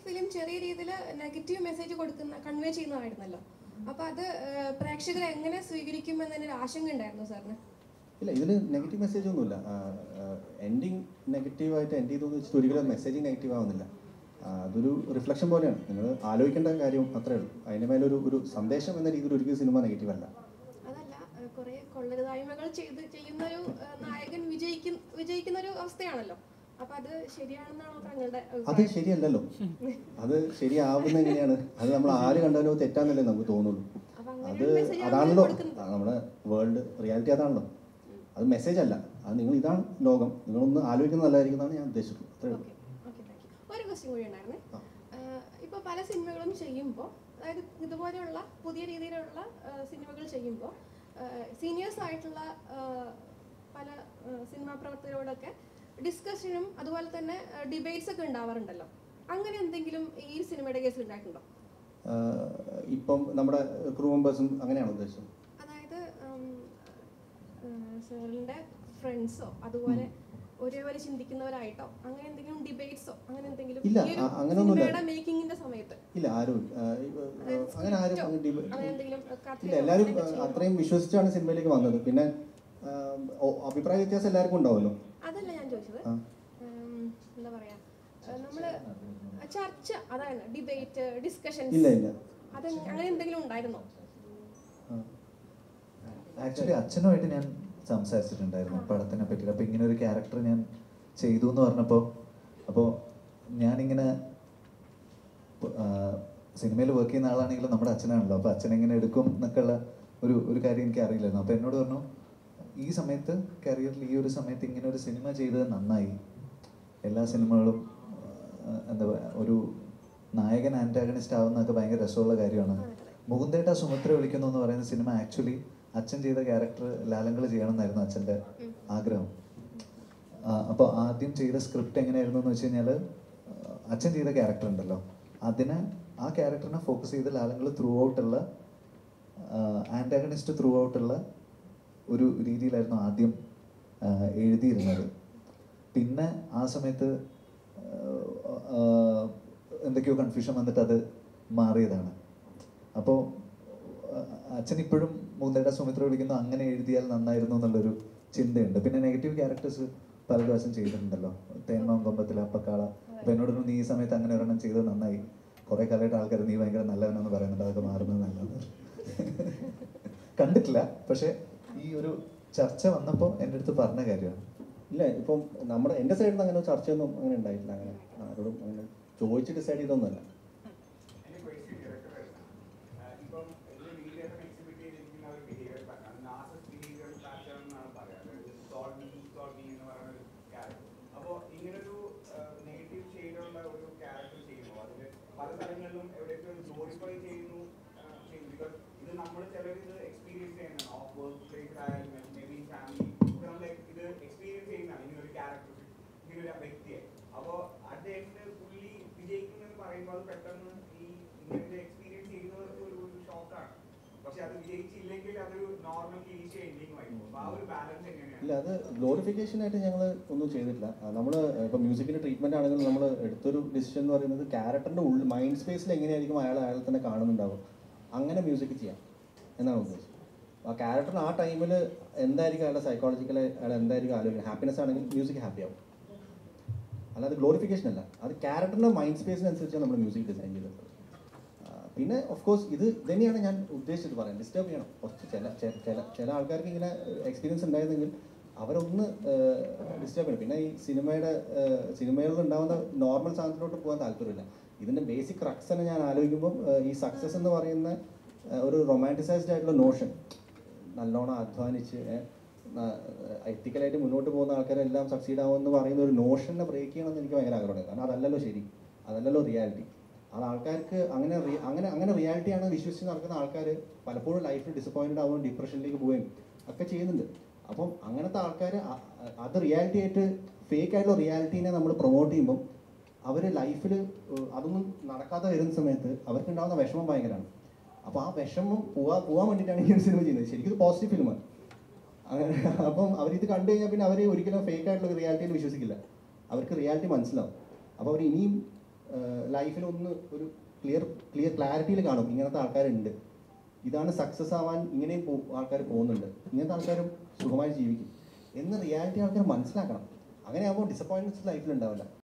Film ചെറിയ രീതിയിൽ negative message കൊടുക്കുന്ന കൺവേ ചെയ്യുന്നതായിരുന്നല്ലോ അപ്പൊ അത് ഏഹ്, പ്രേക്ഷകർ എങ്ങനെ സ്വീകരിക്കും എന്നൊരു ആശങ്ക ഉണ്ടായിരുന്നു സാറിന് ഇല്ല ഇതിന് നെഗറ്റീവ് മെസ്സേജ് ഒന്നുമില്ല എൻഡിങ് നെഗറ്റീവായിട്ട് എൻഡ് ചെയ്തു വെച്ചിട്ട് ഒരിക്കലും മെസ്സേജിങ് നെഗറ്റീവ് ആവുന്നില്ല ആ, അതൊരു റിഫ്ലക്ഷൻ പോലെയാണ് നിങ്ങൾ ആലോചിക്കേണ്ട കാര്യം അത്രേ ഉള്ളൂ അതിൻ്റെ മേലൊരു ഒരു സന്ദേശം എന്ന രീതിയിൽ ഒരിക്കലും സിനിമ നെഗറ്റീവ് അല്ല അതല്ല ഏഹ്, കുറെ കൊള്ളരുതായ്മകൾ ചെയ്ത് ചെയ്യുന്ന ഒരു ഏഹ്, നായകൻ വിജയിക്കുന്ന വിജയിക്കുന്ന ഒരു അവസ്ഥയാണല്ലോ അപ്പൊ അത് ശരിയാണെന്നാണോ താങ്കളുടെ അത് അഭിപ്രായം? ശരിയല്ലല്ലോ അത് ശരിയാവുന്ന എങ്ങനെയാണ് അത് നമ്മൾ ആര് കണ്ടാലും തെറ്റാന്നല്ലേ നമുക്ക് തോന്നുള്ളൂ അപ്പൊ അങ്ങനെ അത് ഒരു message ആണ് അതാണല്ലോ കൊടുക്കുന്നത്. ആ, നമ്മുടെ വേൾഡ് റിയാലിറ്റി അതാണല്ലോ അത് മെസ്സേജ് അല്ല അത് നിങ്ങൾ ഇതാണ് ലോകം നിങ്ങളൊന്ന് ആലോചിക്കുന്നത് നല്ലതായിരിക്കും എന്നാണ് ഞാൻ ഉദ്ദേശിച്ചത് അത്രേ ഉള്ളൂ Okay, okay, thank you. ഒരു ക്വസ്റ്റ്യൻ കൂടി ഉണ്ടായിരുന്നേ ആ. ആഹ് ഇപ്പൊ പല സിനിമകളും ചെയ്യുമ്പോൾ അതായത് ഇതുപോലെയുള്ള പുതിയ രീതിയിലുള്ള ആഹ് സിനിമകൾ ചെയ്യുമ്പോൾ സീനിയേഴ്സ് ആയിട്ടുള്ള ആഹ് പല ആഹ് സിനിമാ പ്രവർത്തകരോടൊക്കെ ഡിസ്കഷനും അതുപോലെ തന്നെ ഡിബേറ്റ്സ് ഒക്കെ ഉണ്ടാവാറുണ്ടല്ലോ അങ്ങനെ എന്തെങ്കിലും ഈ സിനിമയുടെ കേസിൽ ഉണ്ടായിട്ടുണ്ടോ ആ, ഇപ്പം നമ്മുടെ ക്രൂ മെമ്പേഴ്സും അങ്ങനെയാണ് ഉദ്ദേശിച്ചത് അതായത് സാറിന്റെ ഫ്രണ്ട്സോ അതുപോലെ ഒരേപോലെ ചിന്തിക്കുന്നവരായിട്ടോ അങ്ങനെ എന്തെങ്കിലും ഡിബേറ്റ്സോ അങ്ങനെ എന്തെങ്കിലും ഇല്ല, ഈ ഒരു അ- അങ്ങനെയൊന്നുമില്ല. സിനിമയുടെ മേക്കിങ്ങിന്റെ സമയത്ത് ഇല്ല ആരും ആ, ഇപ്പൊ, ആ, അങ്ങനെ ആരും അങ്ങനെ ഡിബേ- അങ്ങനെ എന്തെങ്കിലും കഥയോ ഇല്ല എല്ലാവരും അങ്ങനെയൊക്കെ ആ, ചെയ്യുമോ? അത്രയും വിശ്വസിച്ചാണ് സിനിമയിലേക്ക് വന്നത് പിന്നെ ആ, ഓ- അഭിപ്രായ വ്യത്യാസം എല്ലാവർക്കും ഉണ്ടാവുമല്ലോ അതല്ല ഞാൻ ചോദിച്ചത് ആ. ഉം, എന്താ പറയാ ഏഹ് നമ്മള് ചർച്ച അതാണ് ഡിബേറ്റ് ഡിസ്കഷൻ ഇല്ല ഇല്ല അത് അങ്ങനെ എന്തെങ്കിലും ഉണ്ടായിരുന്നോ ആക്ച്വലി അച്ഛനുമായിട്ട് ഞാൻ സംസാരിച്ചിട്ടുണ്ടായിരുന്നു പടത്തിനെ പറ്റിയിട്ട് അപ്പോൾ ഇങ്ങനെ ഒരു ക്യാരക്ടർ ഞാൻ ചെയ്തു എന്ന് പറഞ്ഞപ്പോൾ അപ്പോൾ ഞാനിങ്ങനെ സിനിമയിൽ വർക്ക് ചെയ്യുന്ന ആളാണെങ്കിലും നമ്മുടെ അച്ഛനാണല്ലോ അപ്പോൾ അച്ഛൻ എങ്ങനെ എടുക്കും എന്നൊക്കെയുള്ള ഒരു ഒരു കാര്യം എനിക്ക് അറിയില്ലായിരുന്നു അപ്പോൾ എന്നോട് പറഞ്ഞു ഈ സമയത്ത് കരിയറിൽ ഈ ഒരു സമയത്ത് ഇങ്ങനെ ഒരു സിനിമ ചെയ്തത് നന്നായി എല്ലാ സിനിമകളും ആ, എന്താ പറയുക ഒരു നായകൻ ആൻറ്റാഗണിസ്റ്റ് ആവുന്നതൊക്കെ ഭയങ്കര രസമുള്ള കാര്യമാണ് മുകുന്ദേട്ട സുമിത്ര വിളിക്കുന്നു എന്ന് പറയുന്ന സിനിമ ആക്ച്വലി അച്ഛൻ ചെയ്ത ക്യാരക്ടർ ലാലങ്കൾ ചെയ്യണം എന്നായിരുന്നു അച്ഛൻ്റെ ആഗ്രഹം അപ്പോൾ ആദ്യം ചെയ്ത സ്ക്രിപ്റ്റ് എങ്ങനെയായിരുന്നു എന്ന് വെച്ച് കഴിഞ്ഞാൽ അച്ഛൻ ചെയ്ത ക്യാരക്ടർ ഉണ്ടല്ലോ അതിനെ ആ ക്യാരക്ടറിനെ ഫോക്കസ് ചെയ്ത് ലാലങ്ങൾ ത്രൂ ഔട്ടുള്ള ആൻറ്റാഗണിസ്റ്റ് ത്രൂ ഔട്ടുള്ള ഒരു രീതിയിലായിരുന്നു ആദ്യം ആ, എഴുതിയിരുന്നത് പിന്നെ ആ സമയത്ത് ആ, ആ, എന്തൊക്കെയോ കൺഫ്യൂഷൻ വന്നിട്ട് അത് മാറിയതാണ് അപ്പോൾ അച്ഛൻ ഇപ്പോഴും മുന്തയുടെ സുമിത്ര വിളിക്കുന്നു അങ്ങനെ എഴുതിയാൽ നന്നായിരുന്നു എന്നുള്ളൊരു ചിന്തയുണ്ട് പിന്നെ നെഗറ്റീവ് ക്യാരക്ടേഴ്സ് പല പ്രാവശ്യം ചെയ്തിട്ടുണ്ടല്ലോ തേന്മാം കൊമ്പത്തിൽ അപ്പക്കാള അപ്പൊ എന്നോട് പറഞ്ഞു, നീ ഈ സമയത്ത് അങ്ങനെ ഒരെണ്ണം ചെയ്തത് നന്നായി കുറെ കാലമായിട്ട് ആൾക്കാർ നീ ഭയങ്കര നല്ലവനെന്ന് പറയുന്നുണ്ട് അതൊക്കെ മാറുന്നത് നല്ലത് കണ്ടിട്ടില്ല പക്ഷെ ഈ ഒരു ചർച്ച വന്നപ്പോൾ എൻ്റെ അടുത്ത് പറഞ്ഞ കാര്യമാണ് ഇല്ല ഇപ്പം നമ്മുടെ എൻ്റെ സൈഡിൽ നിന്ന് അങ്ങനെ ഒരു ചർച്ചയൊന്നും അങ്ങനെ ഉണ്ടായിട്ടില്ല അങ്ങനെ ആരോടും അങ്ങനെ ചോദിച്ച് ഡിസൈഡ് ചെയ്തൊന്നുമല്ല എന്റെ question director ആയിരുന്നു. ആ, ഇപ്പം ഇതില് വീഡിയോയിൽ exhibit ചെയ്തിരിക്കുന്ന ഒരു behavior pattern, അത് narcissist behavioral pattern എന്നാണ് പറയാ. അതായത് solve me, solve me എന്ന് പറയുന്ന ഒരു character. അപ്പോ ഇങ്ങനൊരു നെഗറ്റീവ് ഷെയ്ഡുള്ള ഒരു ക്യാരക്ടർ ചെയ്യുമ്പോൾ അതില് പല സ്ഥലങ്ങളിലും എവിടെയൊക്കെ ഗ്ലോറിഫൈ ചെയ്യുന്നു ആ, ചെയ്യുന്നു ബിക്കോസ് ഇത് നമ്മൾ ചിലർ ഇത് എക്സ്പീരിയൻസ് ചെയ്യുന്നതാണ് ഓഫ് വർക്ക് പ്ലേസിലായാലും മേ ബി ഫാമിലി നമ്മൾ ഇത് എക്സ്പീരിയൻസ് ചെയ്യുന്നതാണ് ഇങ്ങനെ ഒരു ക്യാരക്ടർ ഇങ്ങനെ ഒരു വ്യക്തിയെ അപ്പോ അദ്ദേഹത്തിന് പുള്ളി വിജയിക്കുമെന്ന് പറയുമ്പോൾ അത് പെട്ടെന്ന് ഈ ഇങ്ങനത്തെ എക്സ്പീരിയൻസ് ചെയ്യുന്നവർക്ക് ഒരു ഒരു ഷോക്കാണ് പക്ഷെ അത് വിജയിച്ചില്ലെങ്കിൽ അതൊരു നോർമൽ ക്ലീശ എൻഡിങ് ആയിരിക്കും അപ്പൊ ആ ഒരു ബാലൻസ് എങ്ങനെയാണ് ഇല്ല അത് ഗ്ലോറിഫിക്കേഷൻ ആയിട്ട് ഞങ്ങൾ ഒന്നും ചെയ്തിട്ടില്ല നമ്മൾ ഇപ്പോൾ മ്യൂസിക്കിൻ്റെ ട്രീറ്റ്മെൻ്റ് ആണെങ്കിൽ നമ്മൾ എടുത്തൊരു ഡിസിഷൻ എന്ന് പറയുന്നത് ക്യാരക്ടറിൻ്റെ ഉള്ളിൽ മൈൻഡ് സ്പേസിൽ എങ്ങനെയായിരിക്കും അയാൾ അയാൾ തന്നെ കാണുന്നുണ്ടാവും അങ്ങനെ മ്യൂസിക് ചെയ്യാം എന്നാണ് ഉദ്ദേശം ആ ക്യാരക്ടറിന് ആ ടൈമിൽ എന്തായിരിക്കും അയാളുടെ സൈക്കോളജിക്കൽ അയാൾ എന്തായിരിക്കും ആലോചിക്കുന്നത് ഹാപ്പിനെസ് ആണെങ്കിൽ മ്യൂസിക് ഹാപ്പി ആവും അല്ലാതെ ഗ്ലോറിഫിക്കേഷൻ അല്ല അത് ക്യാരക്ടറിൻ്റെ മൈൻഡ് സ്പേസിനനുസരിച്ചാണ് നമ്മൾ മ്യൂസിക് ഡിസൈൻ ചെയ്തത് ആ, പിന്നെ ഓഫ് കോഴ്സ് ഇത് തന്നെയാണ് ഞാൻ ഉദ്ദേശിച്ചത് പറയാൻ ഡിസ്റ്റർബ് ചെയ്യണം കുറച്ച് ചില ചെ- ചില ചില ആൾക്കാർക്ക് ഇങ്ങനെ എക്സ്പീരിയൻസ് ഉണ്ടായിരുന്നെങ്കിൽ അവരൊന്ന് ഡിസ്റ്റർബ് ചെയ്യണം പിന്നെ ഈ സിനിമയുടെ സിനിമകളിൽ ഉണ്ടാകുന്ന നോർമൽ സാധനത്തിലോട്ട് പോകാൻ താല്പര്യമില്ല ഇതിൻ്റെ ബേസിക് ക്രക്സിനെ ഞാൻ ആലോചിക്കുമ്പോൾ ഈ സക്സസ് എന്ന് പറയുന്ന ആ, ഒരു റൊമാൻറ്റിസൈസ്ഡ് ആയിട്ടുള്ള നോഷൻ നല്ലോണം അധ്വാനിച്ച് എത്തിക്കലായിട്ട് മുന്നോട്ട് പോകുന്ന ആൾക്കാരെല്ലാം സക്സീഡ് ആവുമെന്ന് പറയുന്ന ഒരു നോഷനെ ബ്രേക്ക് ചെയ്യണമെന്ന് എനിക്ക് ഭയങ്കര ആഗ്രഹമുണ്ട് കാരണം അതല്ലല്ലോ ശരി അതല്ലല്ലോ റിയാലിറ്റി അത് ആൾക്കാർക്ക് അങ്ങനെ റി- അങ്ങനെ അങ്ങനെ റിയാലിറ്റിയാണ് വിശ്വസിച്ച് നടക്കുന്ന ആൾക്കാർ പലപ്പോഴും ലൈഫിൽ ഡിസപ്പോയിൻറ്റഡ് ആവുകയും ഡിപ്രഷനിലേക്ക് പോവുകയും ഒക്കെ ചെയ്യുന്നുണ്ട് അപ്പം അങ്ങനത്തെ ആൾക്കാർ അത് റിയാലിറ്റി ആയിട്ട് ഫേക്ക് ആയിട്ടുള്ള റിയാലിറ്റീനെ നമ്മൾ പ്രൊമോട്ട് ചെയ്യുമ്പം അവർ ലൈഫിൽ അതൊന്നും നടക്കാതെ വരുന്ന സമയത്ത് അവർക്ക് ഉണ്ടാകുന്ന വിഷമം ഭയങ്കരമാണ് അപ്പോൾ ആ വിഷമം പോവാ പോകാൻ വേണ്ടിയിട്ടാണ് ഈ ഒരു സിനിമ ചെയ്യുന്നത് ശരിക്കും ഇത് പോസിറ്റീവ് ഫിലിമാണ് അങ്ങനെ അപ്പം അവരിത് കണ്ടു കഴിഞ്ഞാൽ പിന്നെ അവർ ഒരിക്കലും ഫേക്ക് ആയിട്ടുള്ള റിയാലിറ്റിയിൽ വിശ്വസിക്കില്ല അവർക്ക് റിയാലിറ്റി മനസ്സിലാവും അപ്പോൾ അവർ ഇനിയും ലൈഫിൽ ഒന്ന് ഒരു ക്ലിയർ ക്ലിയർ ക്ലാരിറ്റിയിൽ കാണും ഇങ്ങനത്തെ ആൾക്കാരുണ്ട് ഇതാണ് സക്സസ് ആവാൻ ഇങ്ങനെയും ആൾക്കാർ പോകുന്നുണ്ട് ഇങ്ങനത്തെ ആൾക്കാരും സുഖമായി ജീവിക്കും എന്ന് റിയാലിറ്റി ആൾക്കാർ മനസ്സിലാക്കണം അങ്ങനെയാകുമ്പോൾ ഡിസപ്പോയിൻമെന്റ്സ് ലൈഫിൽ ഉണ്ടാവില്ല